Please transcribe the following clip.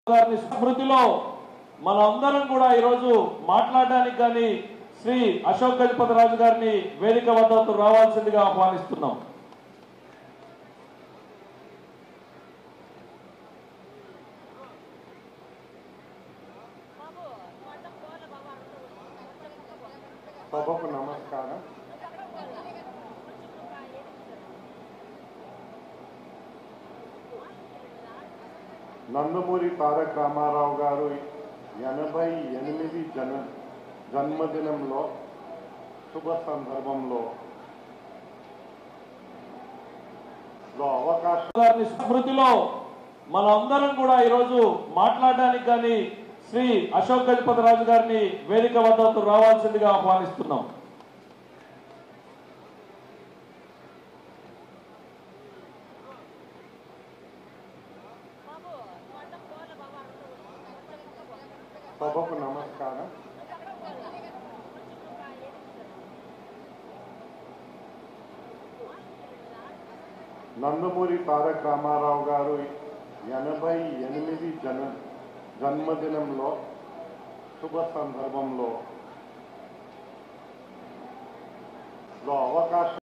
గారిని స్మృతిలో మనందరం కూడా ఈరోజు మాట్లాడడానికి కానీ శ్రీ అశోక్ గజపతి రాజు గారిని వేదిక వద్దకు రావాల్సిందిగా ఆహ్వానిస్తున్నాం సభకు నమస్కారం నందమూరి తారక రామారావు గారు ఎనభై ఎనిమిది జన జన్మదినంలో శుభ సందర్భంలో లో అవకాశం గారిని స్మృతిలో మనందరం కూడా ఈరోజు మాట్లాడడానికి కానీ శ్రీ అశోక్ గజపతి రాజు గారిని వేదిక వద్దకు రావాల్సిందిగా ఆహ్వానిస్తున్నాం సభకు నమస్కారం నందమూరి తారక రామారావు గారు ఎనభై ఎనిమిది జన జన్మదినంలో శుభ సందర్భంలో లో అవకాశం